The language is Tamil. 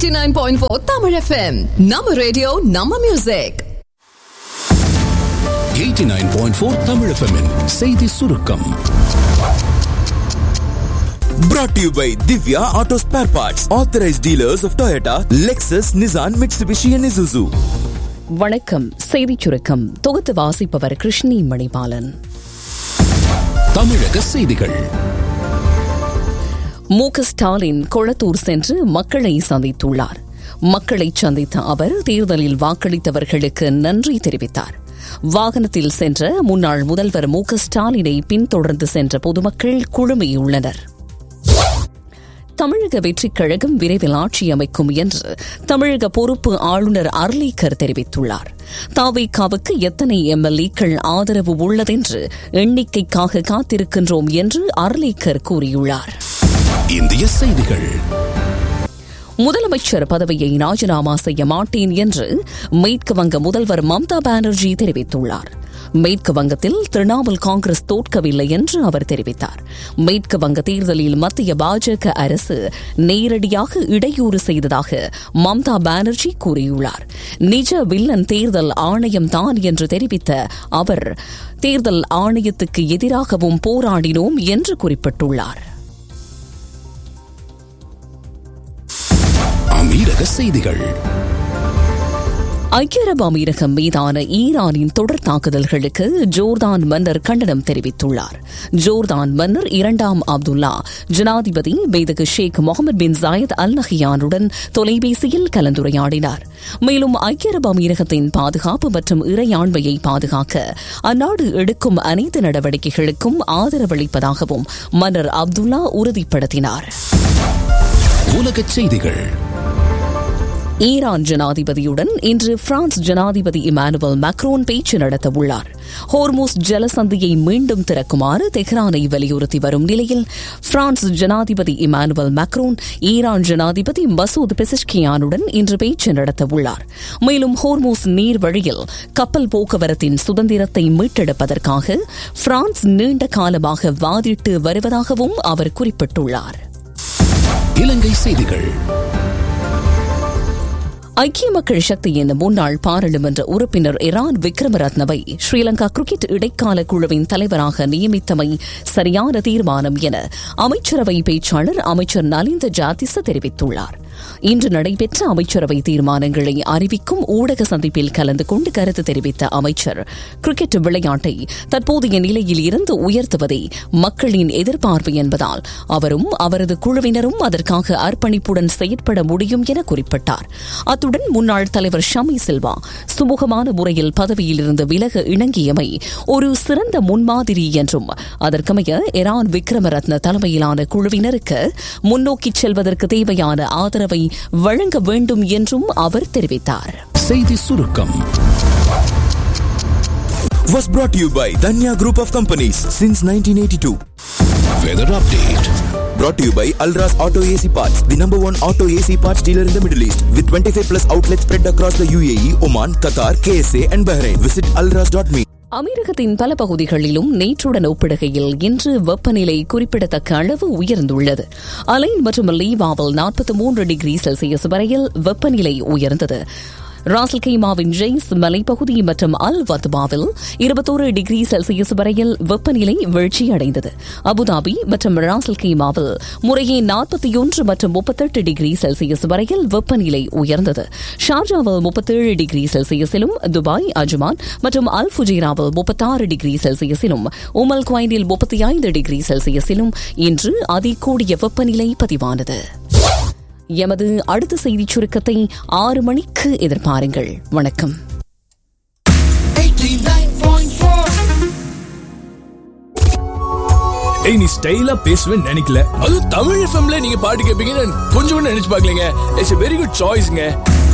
89.4 Tamil FM. Nama radio, Nama music. 89.4 Tamil எஃப்எம்மின் செய்தி சுருக்கம் Brought to you by Divya Auto Spare Parts, authorized dealers of Toyota, Lexus, Nissan, Mitsubishi, and Isuzu. வணக்கம் செய்திச் சுருக்கம் தொகுத்து வாசிப்பவர் கிருஷ்ணி மணிபாலன் தமிழக செய்திகள் மு க ஸ்டாலின் கொளத்தூர் சென்று மக்களை சந்தித்துள்ளார் மக்களை சந்தித்த அவர் தேர்தலில் வாக்களித்தவர்களுக்கு நன்றி தெரிவித்தார் வாகனத்தில் சென்ற முன்னாள் முதல்வர் மு க ஸ்டாலினை பின்தொடர்ந்து சென்ற பொதுமக்கள் குழுமியுள்ளனர் தமிழக வெற்றிக் கழகம் விரைவில் ஆட்சி அமைக்கும் என்று தமிழக பொறுப்பு ஆளுநர் அர்லீக்கர் தெரிவித்துள்ளார் தாவேகாவுக்கு எத்தனை எம்எல்ஏக்கள் ஆதரவு உள்ளதென்று எண்ணிக்கைக்காக காத்திருக்கின்றோம் என்று அர்லீக்கர் கூறியுள்ளார் இந்திய செய்திகள் முதலமைச்சர் பதவியை ராஜினாமா செய்ய மாட்டேன் என்று மேற்கு வங்க முதல்வர் மம்தா பானர்ஜி தெரிவித்துள்ளார் மேற்கு வங்கத்தில் திரிணாமுல் காங்கிரஸ் தோற்கவில்லை என்று அவர் தெரிவித்தார் மேற்கு வங்க தேர்தலில் மத்திய பாஜக அரசு நேரடியாக இடையூறு செய்ததாக மம்தா பானர்ஜி கூறியுள்ளார் நிஜ வில்லன் தேர்தல் ஆணையம் தான் என்று தெரிவித்த அவர் தேர்தல் ஆணையத்துக்கு எதிராகவும் போராடினோம் என்று குறிப்பிட்டுள்ளார் அமீரக செய்திகள் ஐக்கிய அரபு அமீரகம் மீதான ஈரானின் தொடர் தாக்குதல்களுக்கு ஜோர்தான் மன்னர் கண்டனம் தெரிவித்துள்ளார் ஜோர்தான் மன்னர் இரண்டாம் அப்துல்லா ஜனாதிபதி பெய்தகு ஷேக் முகமது பின் ஜாயத் அல் நஹியானுடன் தொலைபேசியில் கலந்துரையாடினார் மேலும் ஐக்கிய அரபு அமீரகத்தின் பாதுகாப்பு மற்றும் இறையாண்மையை பாதுகாக்க அந்நாடு எடுக்கும் அனைத்து நடவடிக்கைகளுக்கும் ஆதரவளிப்பதாகவும் மன்னர் அப்துல்லா உறுதிப்படுத்தினார் உலகச் செய்திகள் ஈரான் ஜனாதிபதியுடன் இன்று பிரான்ஸ் ஜனாதிபதி இமானுவல் மேக்ரோன் பேச்சு நடத்த உள்ளார் ஹோர்மோஸ் ஜலசந்தியை மீண்டும் திறக்குமாறு தெஹ்ரானை வலியுறுத்தி வரும் நிலையில் பிரான்ஸ் ஜனாதிபதி இமானுவல் மேக்ரோன் ஈரான் ஜனாதிபதி மசூத் பெசிஷ்கியானுடன் இன்று பேச்சு நடத்த உள்ளார் மேலும் ஹோர்மோஸ் நீர் வழியில் கப்பல் போக்குவரத்தின் சுதந்திரத்தை மீட்டெடுப்பதற்காக பிரான்ஸ் நீண்ட காலமாக வாதிட்டு வருவதாகவும் அவர் குறிப்பிட்டுள்ளார் இலங்கை செய்திகள் ஐக்கிய மக்கள் சக்தியின் முன்னாள் பாராளுமன்ற உறுப்பினர் இரான் விக்ரமரத்னவை ஸ்ரீலங்கா கிரிக்கெட் இடைக்கால குழுவின் தலைவராக நியமித்தமை சரியான தீர்மானம் என அமைச்சரவை பேச்சாளர் அமைச்சர் நலிந்த ஜாதிச தெரிவித்துள்ளார் இன்று நடைபெற்ற அமைச்சரவை தீர்மானங்களை அறிவிக்கும் ஊடக சந்திப்பில் கலந்து கொண்டு கருத்து தெரிவித்த அமைச்சர் கிரிக்கெட் விளையாட்டை தற்போதைய நிலையில் இருந்து உயர்த்துவதே மக்களின் எதிர்பார்ப்பு என்பதால் அவரும் அவரது குழுவினரும் அதற்காக அர்ப்பணிப்புடன் செயற்பட முடியும் என குறிப்பிட்டார் அத்துடன் முன்னாள் தலைவர் ஷமி சில்வா சுமூகமான முறையில் பதவியில் இருந்து விலக இணங்கியமை ஒரு சிறந்த முன்மாதிரி என்றும் அதற்கமைய இரான் விக்ரமரத்ன தலைமையிலான குழுவினருக்கு முன்னோக்கி செல்வதற்கு தேவையான ஆதரவை வழங்க வேண்டும் என்றும் அவர் தெரிவித்தார் செய்தி சுருக்கம் Was brought to you by Danya Group of Companies since 1982. Weather update Brought to you by Alras Auto AC Parts, the number one auto AC parts dealer in the Middle East, with 25 plus outlets spread across the UAE, Oman, Qatar, KSA, and Bahrain. Visit alras.me. அமீரகத்தின் பல பகுதிகளிலும் நேற்றுடன் ஒப்பிடுகையில் இன்று வெப்பநிலை குறிப்பிடத்தக்க அளவு உயர்ந்துள்ளது அலைன் மற்றும் லீவாவில் நாற்பத்தி மூன்று டிகிரி செல்சியஸ் வரையில் வெப்பநிலை உயர்ந்தது ராசல் கைமாவின் ஜெய்ஸ் மலைப்பகுதி மற்றும் அல் வத்பாவில் இருபத்தோரு டிகிரி செல்சியஸ் வரையில் வெப்பநிலை வீழ்ச்சியடைந்தது அபுதாபி மற்றும் ராசல் கைமாவில் முறையே நாற்பத்தி ஒன்று மற்றும் முப்பத்தெட்டு டிகிரி செல்சியஸ் வரையில் வெப்பநிலை உயர்ந்தது ஷார்ஜாவில் முப்பத்தேழு டிகிரி செல்சியஸிலும் துபாய் அஜ்மான் மற்றும் அல் ஃபுஜைராவில் முப்பத்தாறு டிகிரி செல்சியஸிலும் உமல் குவைனில் முப்பத்தி ஐந்து டிகிரி செல்சியஸிலும் இன்று அதிகூடிய வெப்பநிலை பதிவானது எமது அடுத்த செய்திச் சுருக்கத்தை ஆறு மணிக்கு எதிர்பாருங்கள் வணக்கம் ஏய் நீ ஸ்டைலா பேசுவேன்னு நினைக்கல அது தமிழ் எஃப்எம்ல நீங்க பாட்டு கேட்பீங்கன்னு கொஞ்சம் கூட நினைச்சு பார்க்கலங்க இட்ஸ் வெரி குட் சாய்ஸ்ங்க